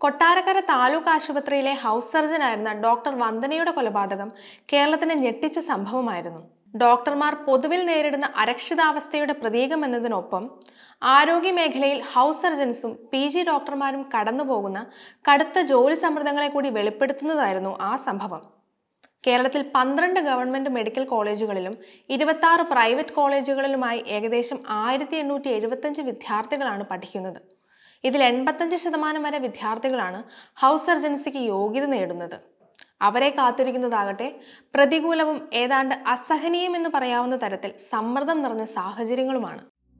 കൊട്ടാരക്കര താലൂക്ക് ആശുപത്രിയിലെ house സർജനായിരുന്ന doctor വന്ദനയുടെ കൊലപാതകം കേരളത്തിന് ഞെട്ടിച്ച സംഭവമായിരുന്നു ഡോക്ടർമാർ പൊതുവിൽ നേരിടുന്ന അരക്ഷിതാവസ്ഥയുടെ പ്രതീകം എന്നതിനൊപ്പം ആരോഗ്യ മേഖലയിൽ ഹൗസ് സർജൻസും പി ജി ഡോക്ടർമാരും കടന്നുപോകുന്ന കടുത്ത ജോലി സമ്മർദ്ദങ്ങളെ കൂടി വെളിപ്പെടുത്തുന്നതായിരുന്നു ആ സംഭവം കേരളത്തിൽ പന്ത്രണ്ട് ഗവൺമെന്റ് മെഡിക്കൽ കോളേജുകളിലും ഇരുപത്തി ആറ് പ്രൈവറ്റ് കോളേജുകളിലുമായി ഏകദേശം ആയിരത്തി എണ്ണൂറ്റി എഴുപത്തഞ്ച് വിദ്യാർത്ഥികളാണ് പഠിക്കുന്നത് ഇതിൽ എൺപത്തഞ്ച് ശതമാനം വരെ വിദ്യാർത്ഥികളാണ് ഹൗസ് സർജൻസിക്ക് യോഗ്യത നേടുന്നത് അവരെ കാത്തിരിക്കുന്നതാകട്ടെ പ്രതികൂലവും ഏതാണ്ട് അസഹനീയമെന്ന് പറയാവുന്ന തരത്തിൽ സമ്മർദ്ദം നിറഞ്ഞ സാഹചര്യങ്ങളുമാണ്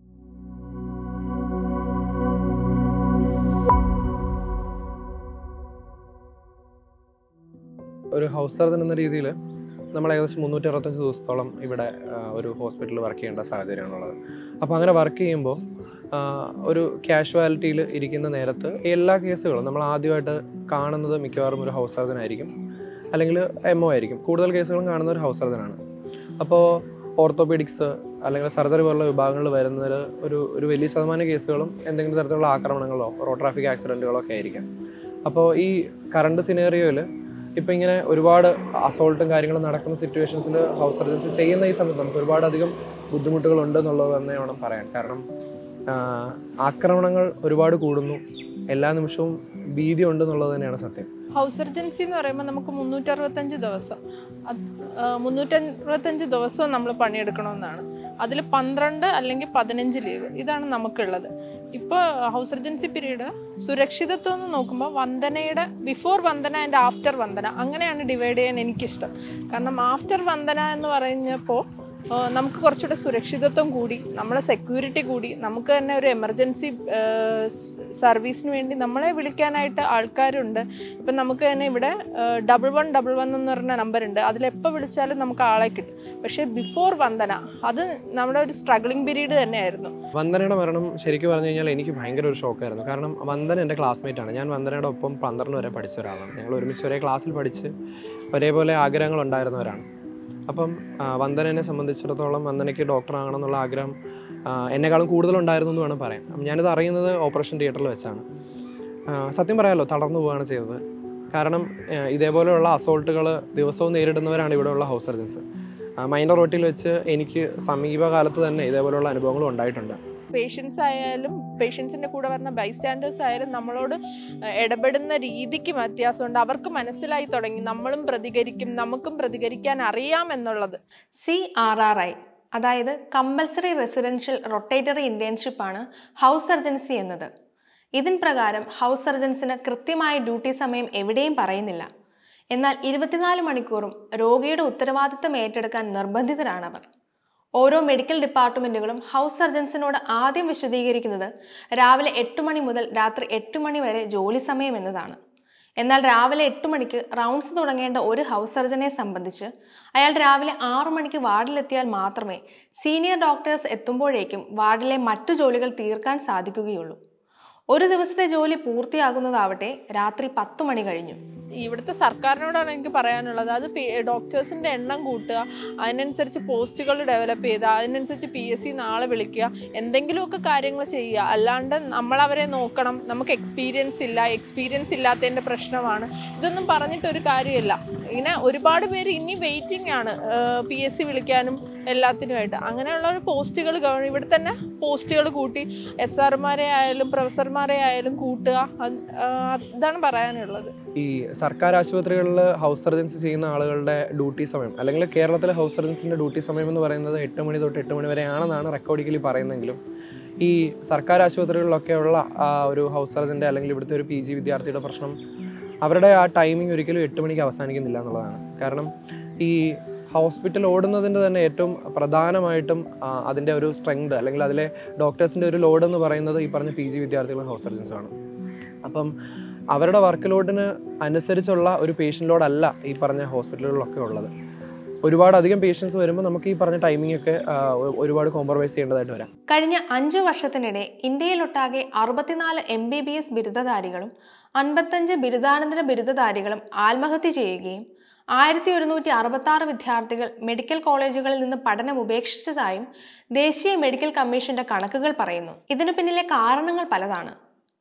ഒരു ഹൗസ് സർജൻ എന്ന രീതിയിൽ നമ്മൾ ഏകദേശം മുന്നൂറ്റി അറുപത്തഞ്ച് ദിവസത്തോളം ഇവിടെ ആ, ഒരു ഹോസ്പിറ്റലിൽ വർക്ക് ചെയ്യേണ്ട സാഹചര്യമാണുള്ളത് അപ്പോൾ അങ്ങനെ വർക്ക് ചെയ്യുമ്പോൾ ആ, ഒരു കാഷ്വാലിറ്റിയിൽ ഇരിക്കുന്ന നേരത്ത് എല്ലാ കേസുകളും നമ്മൾ ആദ്യമായിട്ട് കാണുന്നത് മിക്കവാറും ഒരു ഹൗസ് സർജൻ ആയിരിക്കും അല്ലെങ്കിൽ എം ഒ ആയിരിക്കും കൂടുതൽ കേസുകളും കാണുന്ന ഒരു ഹൗസ് സർജനാണ് അപ്പോൾ ഓർത്തോപീഡിക്സ് അല്ലെങ്കിൽ സർജറി പോലുള്ള വിഭാഗങ്ങളിൽ വരുന്നതിൽ ഒരു ഒരു വലിയ ശതമാനം കേസുകളും എന്തെങ്കിലും തരത്തിലുള്ള ആക്രമണങ്ങളോ റോഡ് ട്രാഫിക് ആക്സിഡൻറ്റുകളോ ഒക്കെ ആയിരിക്കാം അപ്പോൾ ഈ കറണ്ട് സിനേറിയോയിൽ ഇപ്പം ഇങ്ങനെ ഒരുപാട് അസോൾട്ടും കാര്യങ്ങളും നടക്കുന്ന സിറ്റുവേഷൻസിൽ ഹൗസ് സർജൻസി ചെയ്യുന്ന ഈ സമയത്ത് നമുക്ക് ഒരുപാടധികം ബുദ്ധിമുട്ടുകളുണ്ട് എന്നുള്ളത് തന്നെ വേണം പറയാൻ കാരണം ആ, ആക്രമണങ്ങൾ ഒരുപാട് കൂടുന്നു എല്ലാ നിമിഷവും ഭീതി ഉണ്ട് എന്നുള്ളത് തന്നെയാണ് സത്യം ഹൗസ് സർജൻസി എന്ന് പറയുമ്പോൾ നമുക്ക് മുന്നൂറ്ററുപത്തഞ്ച് ദിവസം മുന്നൂറ്ററുപത്തഞ്ച് ദിവസവും നമ്മൾ പണിയെടുക്കണമെന്നാണ് അതിൽ പന്ത്രണ്ട് അല്ലെങ്കിൽ പതിനഞ്ച് ലീവ് ഇതാണ് നമുക്കുള്ളത് ഇപ്പോൾ ഹൗസ് സർജൻസി പീരീഡ് സുരക്ഷിതത്വം എന്ന് നോക്കുമ്പോൾ വന്ദനയുടെ before Vandana and after Vandana അങ്ങനെയാണ് ഡിവൈഡ് ചെയ്യാൻ എനിക്കിഷ്ടം കാരണം ആഫ്റ്റർ വന്ദന എന്ന് പറഞ്ഞപ്പോൾ ആ, നമുക്ക് കുറച്ചുകൂടെ സുരക്ഷിതത്വം കൂടി നമ്മുടെ സെക്യൂരിറ്റി കൂടി നമുക്ക് തന്നെ ഒരു എമർജൻസി സർവീസിന് വേണ്ടി നമ്മളെ വിളിക്കാനായിട്ട് ആൾക്കാരുണ്ട് ഇപ്പം നമുക്ക് തന്നെ ഇവിടെ ഡബിൾ വൺ ഡബിൾ വൺ എന്ന് പറഞ്ഞ നമ്പർ ഉണ്ട് അതിലെപ്പോൾ വിളിച്ചാലും നമുക്ക് ആളെ കിട്ടും പക്ഷേ ബിഫോർ വന്ദന അത് നമ്മുടെ ഒരു സ്ട്രഗ്ലിംഗ് പീരീഡ് തന്നെയായിരുന്നു വന്ദനയുടെ മരണം ശരിക്കും പറഞ്ഞു കഴിഞ്ഞാൽ എനിക്ക് ഭയങ്കര ഒരു ഷോക്കായിരുന്നു കാരണം വന്ദന എൻ്റെ ക്ലാസ്മേറ്റ് ആണ് ഞാൻ വന്ദനയുടെ ഒപ്പം പന്ത്രണ്ട് വരെ പഠിച്ച ഒരാളാണ് ഞങ്ങൾ ഒരുമിച്ച് ഒരേ ക്ലാസ്സിൽ പഠിച്ച് ഒരേപോലെ ആഗ്രഹങ്ങൾ ഉണ്ടായിരുന്നവരാണ് അപ്പം ആ, വന്ദനനെ സംബന്ധിച്ചിടത്തോളം വന്ദനയ്ക്ക് ഡോക്ടർ ആകണം എന്നുള്ള ആഗ്രഹം ആ, എന്നെക്കാളും കൂടുതലുണ്ടായിരുന്നു എന്ന് വേണം പറയാം അപ്പം ഞാനിത് അറിയുന്നത് ഓപ്പറേഷൻ തിയേറ്ററിൽ വെച്ചാണ് ആ, സത്യം പറയാമല്ലോ തളർന്നു പോവുകയാണ് ചെയ്തത് കാരണം ആ, ഇതേപോലെയുള്ള അസോൾട്ടുകൾ ദിവസവും നേരിടുന്നവരാണ് ഇവിടെയുള്ള ഹൗസ് സർജൻസ് മൈനർ റോട്ടിൽ വെച്ച് എനിക്ക് സമീപകാലത്ത് തന്നെ ഇതേപോലെയുള്ള അനുഭവങ്ങളും ഉണ്ടായിട്ടുണ്ട് പേഷ്യൻസ് ആയാലും പേഷ്യൻസിൻ്റെ കൂടെ വരുന്ന ബൈസ്റ്റാൻഡേഴ്സ് ആയാലും നമ്മളോട് ഏഹ്, ഇടപെടുന്ന രീതിക്ക് വ്യത്യാസമുണ്ട് അവർക്ക് മനസ്സിലായി തുടങ്ങി നമ്മളും പ്രതികരിക്കും നമുക്കും പ്രതികരിക്കാൻ അറിയാം എന്നുള്ളത് സി ആർ ആർ ഐ അതായത് കമ്പൽസറി റെസിഡൻഷ്യൽ റൊട്ടേറ്ററി ഇന്റേൺഷിപ്പാണ് ഹൗസ് സർജൻസി എന്നത് ഇതിൻ പ്രകാരം ഹൗസ് സർജൻസിന് കൃത്യമായ ഡ്യൂട്ടി സമയം എവിടെയും പറയുന്നില്ല എന്നാൽ ഇരുപത്തിനാല് മണിക്കൂറും രോഗിയുടെ ഉത്തരവാദിത്തം ഏറ്റെടുക്കാൻ നിർബന്ധിതരാണവർ ഓരോ മെഡിക്കൽ ഡിപ്പാർട്ട്മെന്റുകളും ഹൗസ് സർജൻസിനോട് ആദ്യം വിശദീകരിക്കുന്നത് രാവിലെ എട്ട് മണി മുതൽ രാത്രി എട്ട് മണി വരെ ജോലി സമയം എന്നതാണ് എന്നാൽ രാവിലെ എട്ട് മണിക്ക് റൗണ്ട്സ് തുടങ്ങേണ്ട ഒരു ഹൗസ് സർജനെ സംബന്ധിച്ച് അയാൾ രാവിലെ ആറു മണിക്ക് വാർഡിലെത്തിയാൽ മാത്രമേ സീനിയർ ഡോക്ടേഴ്സ് എത്തുമ്പോഴേക്കും വാർഡിലെ മറ്റു ജോലികൾ തീർക്കാൻ സാധിക്കുകയുള്ളൂ ഒരു ദിവസത്തെ ജോലി പൂർത്തിയാകുന്നതാവട്ടെ രാത്രി പത്തു മണി കഴിഞ്ഞു ഇവിടുത്തെ സർക്കാരിനോടാണ് എനിക്ക് പറയാനുള്ളത് അത് ഡോക്ടേഴ്സിൻ്റെ എണ്ണം കൂട്ടുക അതിനനുസരിച്ച് പോസ്റ്റുകൾ ഡെവലപ്പ് ചെയ്യുക അതിനനുസരിച്ച് പി എസ് സി നാളെ വിളിക്കുക എന്തെങ്കിലുമൊക്കെ കാര്യങ്ങൾ ചെയ്യുക അല്ലാണ്ട് നമ്മളവരെ നോക്കണം നമുക്ക് എക്സ്പീരിയൻസ് ഇല്ല എക്സ്പീരിയൻസ് ഇല്ലാത്തതിൻ്റെ പ്രശ്നമാണ് ഇതൊന്നും പറഞ്ഞിട്ട് ഒരു കാര്യമില്ല ഇങ്ങനെ ഒരുപാട് പേര് ഇനി വെയിറ്റിംഗ് ആണ് പി എസ് സി വിളിക്കാനും എല്ലാത്തിനുമായിട്ട് അങ്ങനെയുള്ള ഒരു പോസ്റ്റുകൾ ഗവ- ഇവിടെ തന്നെ പോസ്റ്റുകൾ കൂട്ടി എസ് ആർമാരെ ആയാലും പ്രൊഫസർമാരെ ആയാലും കൂട്ടുക അത്, ആ, ഇതാണ് പറയാനുള്ളത് ഈ സർക്കാർ ആശുപത്രികളിൽ ഹൗസ് സർജൻസി ചെയ്യുന്ന ആളുകളുടെ ഡ്യൂട്ടി സമയം അല്ലെങ്കിൽ കേരളത്തിലെ ഹൗസ് സർജൻസിൻ്റെ ഡ്യൂട്ടി സമയം എന്ന് പറയുന്നത് എട്ട് മണി തൊട്ട് എട്ട് മണി വരെയാണെന്നാണ് റെക്കോർഡിക്കലി പറയുന്നതെങ്കിലും ഈ സർക്കാർ ആശുപത്രികളിലൊക്കെ ഉള്ള ആ ഒരു ഹൗസ് സർജൻ്റെ അല്ലെങ്കിൽ ഇവിടുത്തെ ഒരു പി ജി വിദ്യാർത്ഥിയുടെ പ്രശ്നം അവരുടെ ആ ടൈമിംഗ് ഒരിക്കലും എട്ട് മണിക്ക് അവസാനിക്കുന്നില്ല എന്നുള്ളതാണ് കാരണം ഈ ഹോസ്പിറ്റൽ ഓടുന്നതിൻ്റെ തന്നെ ഏറ്റവും പ്രധാനമായിട്ടും ആ, അതിൻ്റെ ഒരു സ്ട്രെങ്ത് അല്ലെങ്കിൽ അതിലെ ഡോക്ടേഴ്സിൻ്റെ ഒരു ലോഡ് എന്ന് പറയുന്നത് ഈ പറഞ്ഞ പി ജി വിദ്യാർത്ഥികളും ഹൗസ് സർജൻസുമാണ് അപ്പം അവരുടെ വർക്ക് ലോഡിന് അനുസരിച്ചുള്ള ഒരു പേഷ്യൻ്റ് ലോഡല്ല ഈ പറഞ്ഞ ഹോസ്പിറ്റലുകളിലൊക്കെ ഉള്ളത് ഒരുപാട് അധികം പേഷ്യൻസ് വരുമ്പോൾ നമുക്ക് ഈ പറഞ്ഞ ടൈമിംഗ് ഒക്കെ ആ, ഒ- ഒരുപാട് കോംപ്രമൈസ് ചെയ്യേണ്ടതായിട്ട് വരാം കഴിഞ്ഞ അഞ്ചു വർഷത്തിനിടെ ഇന്ത്യയിലൊട്ടാകെ അറുപത്തിനാല് എം ബി ബി എസ് ബിരുദധാരികളും അൻപത്തഞ്ച് ബിരുദാനന്തര ബിരുദധാരികളും ആത്മഹത്യ ചെയ്യുകയും ആയിരത്തി ഒരുന്നൂറ്റി അറുപത്തി ആറ് വിദ്യാർത്ഥികൾ മെഡിക്കൽ കോളേജുകളിൽ നിന്ന് പഠനം ഉപേക്ഷിച്ചതായും ദേശീയ മെഡിക്കൽ കമ്മീഷന്റെ കണക്കുകൾ പറയുന്നു ഇതിനു പിന്നിലെ കാരണങ്ങൾ പലതാണ്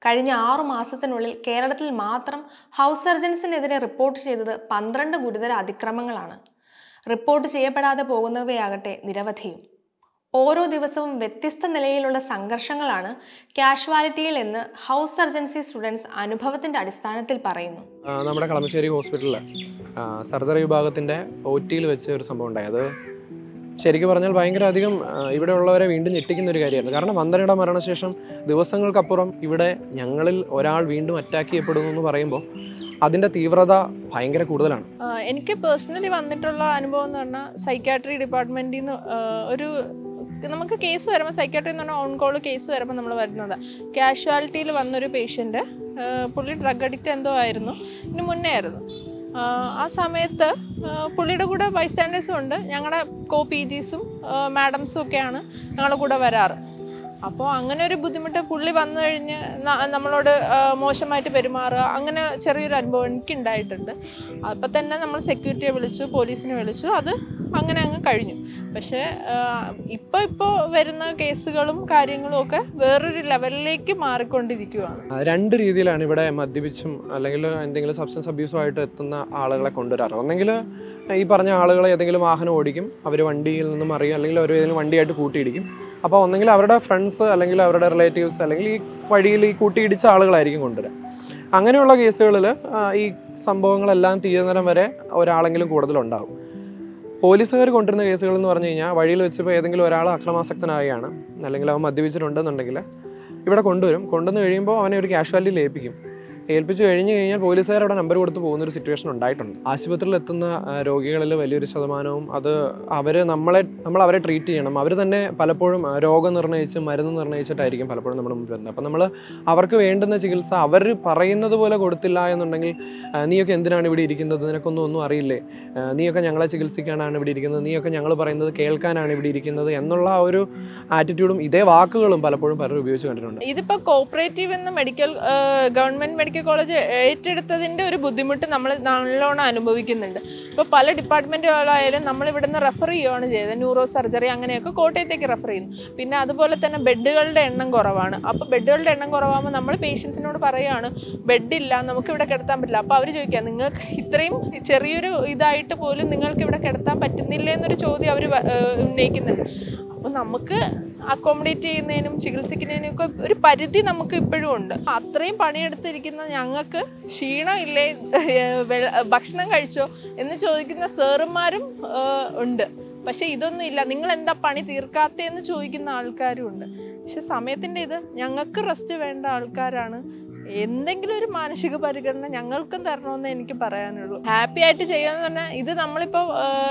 കഴിഞ്ഞ ആറു മാസത്തിനുള്ളിൽ കേരളത്തിൽ മാത്രം ഹൗസ് സർജൻസിനെതിരെ റിപ്പോർട്ട് ചെയ്തത് പന്ത്രണ്ട് ഗുരുതര അതിക്രമങ്ങളാണ് റിപ്പോർട്ട് ചെയ്യപ്പെടാതെ പോകുന്നവയാകട്ടെ നിരവധിയും ഓരോ ദിവസവും വ്യത്യസ്ത നിലയിലുള്ള സംഘർഷങ്ങളാണ് കാഷ്വാലിറ്റിയിൽ എന്ന് ഹൗസ് സർജൻസി സ്റ്റുഡൻസ് അനുഭവത്തിന്റെ അടിസ്ഥാനത്തിൽ പറയുന്നു ആ, നമ്മുടെ കളമശ്ശേരി ഹോസ്പിറ്റലിൽ സർജറി വിഭാഗത്തിൻ്റെ ഒ ടിയിൽ വെച്ച് ഒരു സംഭവം ഉണ്ടായി അത് ശരിക്കും പറഞ്ഞാൽ ഭയങ്കര അധികം ആ, ഇവിടെ ഉള്ളവരെ വീണ്ടും ഞെട്ടിക്കുന്ന ഒരു കാര്യമായിരുന്നു കാരണം വന്ദനയുടെ മരണശേഷം ദിവസങ്ങൾക്കപ്പുറം ഇവിടെ ഞങ്ങളിൽ ഒരാൾ വീണ്ടും അറ്റാക്ക് ചെയ്യപ്പെടുന്നു എന്ന് പറയുമ്പോൾ അതിൻ്റെ തീവ്രത ഭയങ്കര കൂടുതലാണ് ആ, എനിക്ക് പേഴ്സണലി വന്നിട്ടുള്ള അനുഭവം എന്ന് പറഞ്ഞാൽ സൈക്കാട്രി ഡിപ്പാർട്ട്മെൻറ്റിൽ നിന്ന് ഒരു നമുക്ക് കേസ് വരുമ്പോൾ സൈക്കാട്രി എന്ന് പറഞ്ഞാൽ ഓൺ കോൾ കേസ് വരുമ്പോൾ നമ്മൾ വരുന്നത് കാഷ്വാലിറ്റിയിൽ വന്നൊരു പേഷ്യൻ്റ് പുള്ളി ഡ്രഗ് അഡിക്റ്റ് എന്തോ ആയിരുന്നു ഇതിന് മുന്നേ ആയിരുന്നു ആ, ആ സമയത്ത് ആ, പുള്ളിയുടെ കൂടെ ബൈസ്റ്റാൻഡേഴ്സും ഉണ്ട് ഞങ്ങളുടെ കോ പി ജീസും മാഡംസും ഒക്കെയാണ് ഞങ്ങളുടെ കൂടെ വരാറ് അപ്പോൾ അങ്ങനെ ഒരു ബുദ്ധിമുട്ട് പുള്ളി വന്നു കഴിഞ്ഞ് ന- നമ്മളോട് ആ, മോശമായിട്ട് പെരുമാറുക അങ്ങനെ ചെറിയൊരു അനുഭവം എനിക്ക് ഉണ്ടായിട്ടുണ്ട് അപ്പം തന്നെ നമ്മൾ സെക്യൂരിറ്റിയെ വിളിച്ചു പോലീസിനെ വിളിച്ചു അത് അങ്ങനെ അങ്ങ് കഴിഞ്ഞു പക്ഷേ ഇപ്പോൾ ഇപ്പോൾ വരുന്ന കേസുകളും കാര്യങ്ങളും ഒക്കെ വേറൊരു ലെവലിലേക്ക് മാറിക്കൊണ്ടിരിക്കുകയാണ് ആ, രണ്ട് രീതിയിലാണ് ഇവിടെ മദ്യപിച്ചും അല്ലെങ്കിൽ എന്തെങ്കിലും സബ്സ്റ്റൻസ് അബ്യൂസുമായിട്ട് എത്തുന്ന ആളുകളെ കൊണ്ടുവരാറ് ഒന്നെങ്കിൽ ഈ പറഞ്ഞ ആളുകൾ ഏതെങ്കിലും വാഹനം ഓടിക്കും അവർ വണ്ടിയിൽ നിന്നും അറിയും അല്ലെങ്കിൽ അവർ ഏതെങ്കിലും വണ്ടിയായിട്ട് കൂട്ടിയിടിക്കും അപ്പോൾ ഒന്നെങ്കിൽ അവരുടെ ഫ്രണ്ട്സ് അല്ലെങ്കിൽ അവരുടെ റിലേറ്റീവ്സ് അല്ലെങ്കിൽ ഈ വഴിയിൽ ഈ കൂട്ടിയിടിച്ച ആളുകളായിരിക്കും കൊണ്ടുവരിക അങ്ങനെയുള്ള കേസുകളിൽ ഈ സംഭവങ്ങളെല്ലാം തീരുന്നേരം വരെ ഒരാളെങ്കിലും കൂടുതലുണ്ടാവും പോലീസുകാർ കൊണ്ടുവരുന്ന കേസുകൾ എന്ന് പറഞ്ഞു കഴിഞ്ഞാൽ വഴിയിൽ വെച്ചപ്പോൾ ഏതെങ്കിലും ഒരാൾ അക്രമാസക്തനാവുകയാണ് അല്ലെങ്കിൽ അവൻ മദ്യപിച്ചിട്ടുണ്ടെന്നുണ്ടെങ്കിൽ ഇവിടെ കൊണ്ടുവരും കൊണ്ടുവന്ന് കഴിയുമ്പോൾ അവനെ ഒരു കാഷ്വാലിറ്റിയിൽ ഏൽപ്പിക്കും ഏൽപ്പിച്ച് കഴിഞ്ഞ് കഴിഞ്ഞാൽ പോലീസുകാർ അവിടെ നമ്പർ കൊടുത്ത് പോകുന്ന ഒരു സിറ്റുവേഷൻ ഉണ്ടായിട്ടുണ്ട് ആശുപത്രിയിൽ എത്തുന്ന ആ, രോഗികളിൽ വലിയൊരു ശതമാനവും അത് അവർ നമ്മളെ നമ്മൾ അവരെ ട്രീറ്റ് ചെയ്യണം അവർ തന്നെ പലപ്പോഴും ആ, രോഗം നിർണ്ണയിച്ച് മരുന്ന് നിർണ്ണയിച്ചിട്ടായിരിക്കും പലപ്പോഴും നമ്മുടെ മുമ്പിൽ വരുന്നത് അപ്പം നമ്മൾ അവർക്ക് വേണ്ടുന്ന ചികിത്സ അവർ പറയുന്നത് പോലെ കൊടുത്തില്ല എന്നുണ്ടെങ്കിൽ ആ, നീയൊക്കെ എന്തിനാണ് ഇവിടെ ഇരിക്കുന്നത് നിനക്കൊന്നും ഒന്നും അറിയില്ലേ ആ, നീയൊക്കെ ഞങ്ങളെ ചികിത്സിക്കാനാണ് ഇവിടെ ഇരിക്കുന്നത് നീയൊക്കെ ഞങ്ങൾ പറയുന്നത് കേൾക്കാനാണ് ഇവിടെ ഇരിക്കുന്നത് എന്നുള്ള ആ ഒരു ആറ്റിറ്റ്യൂഡും ഇതേ വാക്കുകളും പലപ്പോഴും പലരും ഉപയോഗിച്ച് കണ്ടിട്ടുണ്ട് ഇതിപ്പോൾ കോപ്പറേറ്റീവ് എന്ന മെഡിക്കൽ ഗവൺമെന്റ് മെഡിക്കൽ കോളേജ് ഏറ്റെടുത്തതിന്റെ ഒരു ബുദ്ധിമുട്ട് നമ്മൾ നല്ലോണം അനുഭവിക്കുന്നുണ്ട് ഇപ്പോൾ പല ഡിപ്പാർട്ട്മെന്റുകളായാലും നമ്മൾ ഇവിടുന്ന് റെഫർ ചെയ്യുകയാണ് ചെയ്തത് ന്യൂറോ സർജറി അങ്ങനെയൊക്കെ കോട്ടയത്തേക്ക് റെഫർ ചെയ്യുന്നു പിന്നെ അതുപോലെ തന്നെ ബെഡുകളുടെ എണ്ണം കുറവാണ് അപ്പോൾ ബെഡുകളുടെ എണ്ണം കുറവാകുമ്പോൾ നമ്മൾ പേഷ്യൻസിനോട് പറയുകയാണ് ബെഡില്ല നമുക്ക് ഇവിടെ കിടത്താൻ പറ്റില്ല അപ്പോൾ അവർ ചോദിക്കുക നിങ്ങൾക്ക് ഇത്രയും ചെറിയൊരു ഇതായിട്ട് പോലും നിങ്ങൾക്ക് ഇവിടെ കിടത്താൻ പറ്റുന്നില്ല എന്നൊരു ചോദ്യം അവർ ഉന്നയിക്കുന്നുണ്ട് അപ്പോൾ നമുക്ക് അക്കോമഡേറ്റ് ചെയ്യുന്നതിനും ചികിത്സിക്കുന്നതിനും ഒക്കെ ഒരു പരിധി നമുക്ക് ഇപ്പോഴും ഉണ്ട് അത്രയും പണിയെടുത്തിരിക്കുന്ന ഞങ്ങൾക്ക് ക്ഷീണമില്ലേ വെ- ഭക്ഷണം കഴിച്ചോ എന്ന് ചോദിക്കുന്ന സാറുമാരും ഏഹ്, ഉണ്ട് പക്ഷെ ഇതൊന്നും ഇല്ല നിങ്ങൾ എന്താ പണി തീർക്കാത്തതെന്ന് ചോദിക്കുന്ന ആൾക്കാരും ഉണ്ട് പക്ഷെ സമയത്തിൻ്റെ ഇത് ഞങ്ങൾക്ക് റെസ്റ്റ് വേണ്ട ആൾക്കാരാണ് എന്തെങ്കിലും ഒരു മാനസിക പരിഗണന ഞങ്ങൾക്കും തരണമെന്ന് എനിക്ക് പറയാനുള്ളൂ ഹാപ്പി ആയിട്ട് ചെയ്യാന്ന് പറഞ്ഞാൽ ഇത് നമ്മളിപ്പോൾ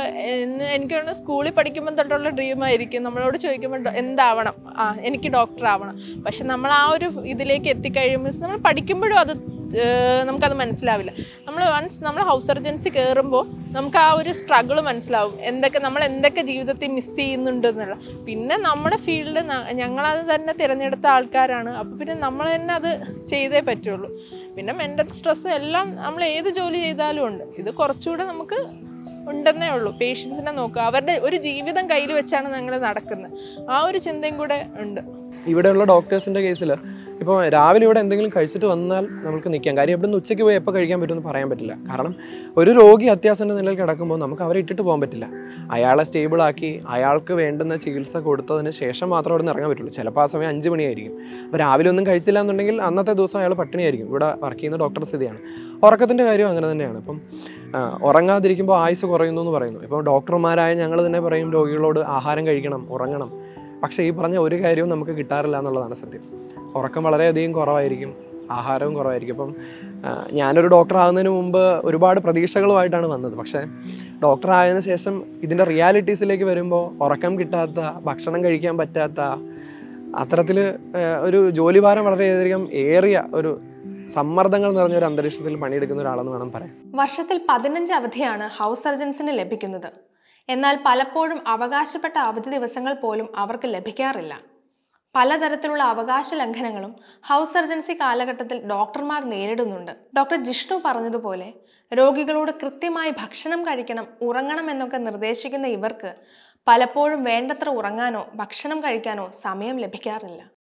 എനിക്ക് തോന്നുന്നു സ്കൂളിൽ പഠിക്കുമ്പോൾ തൊട്ടുള്ള ഡ്രീം ആയിരിക്കും നമ്മളോട് ചോദിക്കുമ്പോൾ ഡോ- എന്താവണം ആ എനിക്ക് ഡോക്ടർ ആവണം പക്ഷെ നമ്മൾ ആ ഒരു ഇതിലേക്ക് എത്തിക്കഴിയുമ്പോൾ നമ്മൾ പഠിക്കുമ്പോഴും അത് ഏഹ്, നമുക്കത് മനസ്സിലാവില്ല നമ്മൾ വൺസ് നമ്മൾ ഹൗസ് സർജൻസി കയറുമ്പോൾ നമുക്ക് ആ ഒരു സ്ട്രഗിൾ മനസ്സിലാവും എന്തൊക്കെ നമ്മൾ എന്തൊക്കെ ജീവിതത്തിൽ മിസ് ചെയ്യുന്നുണ്ട് എന്നുള്ള പിന്നെ നമ്മുടെ ഫീൽഡ് ഞങ്ങളത് തന്നെ തിരഞ്ഞെടുത്ത ആൾക്കാരാണ് അപ്പോൾ പിന്നെ നമ്മൾ തന്നെ അത് ചെയ്തേ പറ്റുള്ളൂ പിന്നെ മെൻ്റൽ സ്ട്രെസ് എല്ലാം നമ്മൾ ഏത് ജോലി ചെയ്താലും ഉണ്ട് ഇത് കുറച്ചുകൂടെ നമുക്ക് ഉണ്ടെന്നേ ഉള്ളൂ പേഷ്യൻസിനെ നോക്കുക അവരുടെ ഒരു ജീവിതം കയ്യിൽ വെച്ചാണ് ഞങ്ങൾ നടക്കുന്നത് ആ ഒരു ചിന്തയും കൂടെ ഉണ്ട് ഇവിടെയുള്ള ഡോക്ടേഴ്സിൻ്റെ കേസിൽ ഇപ്പോൾ രാവിലെ ഇവിടെ എന്തെങ്കിലും കഴിച്ചിട്ട് വന്നാൽ നമുക്ക് നിൽക്കാം കാര്യം ഇവിടെ നിന്ന് ഉച്ചയ്ക്ക് പോയി എപ്പോൾ കഴിക്കാൻ പറ്റുമെന്ന് പറയാൻ പറ്റില്ല കാരണം ഒരു രോഗി അത്യാസന്ന നിലയിൽ കിടക്കുമ്പോൾ നമുക്ക് അവരെ ഇട്ടിട്ട് പോകാൻ പറ്റില്ല അയാളെ സ്റ്റേബിൾ ആക്കി അയാൾക്ക് വേണ്ടുന്ന ചികിത്സ കൊടുത്തതിന് ശേഷം മാത്രം അവിടെ നിന്ന് ഇറങ്ങാൻ പറ്റുള്ളൂ ചിലപ്പോൾ ആ സമയം അഞ്ച് മണിയായിരിക്കും അപ്പോൾ രാവിലെ ഒന്നും കഴിച്ചില്ല എന്നുണ്ടെങ്കിൽ അന്നത്തെ ദിവസം അയാൾ പട്ടിണിയായിരിക്കും ഇവിടെ വർക്ക് ചെയ്യുന്ന ഡോക്ടർ സ്ഥിതിയാണ് ഉറക്കത്തിൻ്റെ കാര്യം അങ്ങനെ തന്നെയാണ് ഇപ്പം ആ, ഉറങ്ങാതിരിക്കുമ്പോൾ ആയുസ് കുറയുന്നു എന്ന് പറയുന്നു ഇപ്പോൾ ഡോക്ടർമാരായ ഞങ്ങൾ തന്നെ പറയും രോഗികളോട് ആഹാരം കഴിക്കണം ഉറങ്ങണം പക്ഷേ ഈ പറഞ്ഞ ഒരു കാര്യവും നമുക്ക് കിട്ടാറില്ല എന്നുള്ളതാണ് സത്യം ഉറക്കം വളരെയധികം കുറവായിരിക്കും ആഹാരവും കുറവായിരിക്കും അപ്പം ആ, ഞാനൊരു ഡോക്ടർ ആകുന്നതിന് മുമ്പ് ഒരുപാട് പ്രതീക്ഷകളുമായിട്ടാണ് വന്നത് പക്ഷേ ഡോക്ടർ ആയതിനു ശേഷം ഇതിൻ്റെ റിയാലിറ്റീസിലേക്ക് വരുമ്പോൾ ഉറക്കം കിട്ടാത്ത ഭക്ഷണം കഴിക്കാൻ പറ്റാത്ത അത്തരത്തിൽ ഒരു ജോലിഭാരം വളരെയധികം ഏറിയ ഒരു സമ്മർദ്ദങ്ങൾ നിറഞ്ഞ ഒരു അന്തരീക്ഷത്തിൽ പണിയെടുക്കുന്ന ഒരാളെന്ന് വേണം പറയാൻ വർഷത്തിൽ പതിനഞ്ച് അവധിയാണ് ഹൗസ് സർജൻസിന് ലഭിക്കുന്നത് എന്നാൽ പലപ്പോഴും അവകാശപ്പെട്ട അവധി ദിവസങ്ങൾ പോലും അവർക്ക് ലഭിക്കാറില്ല പലതരത്തിലുള്ള അവകാശ ലംഘനങ്ങളും ഹൗസ് സർജൻസി കാലഘട്ടത്തിൽ ഡോക്ടർമാർ നേരിടുന്നുണ്ട് ഡോക്ടർ ജിഷ്ണു പറഞ്ഞതുപോലെ രോഗികളോട് കൃത്യമായി ഭക്ഷണം കഴിക്കണം ഉറങ്ങണം എന്നൊക്കെ നിർദ്ദേശിക്കുന്ന ഇവർക്ക് പലപ്പോഴും വേണ്ടത്ര ഉറങ്ങാനോ ഭക്ഷണം കഴിക്കാനോ സമയം ലഭിക്കാറില്ല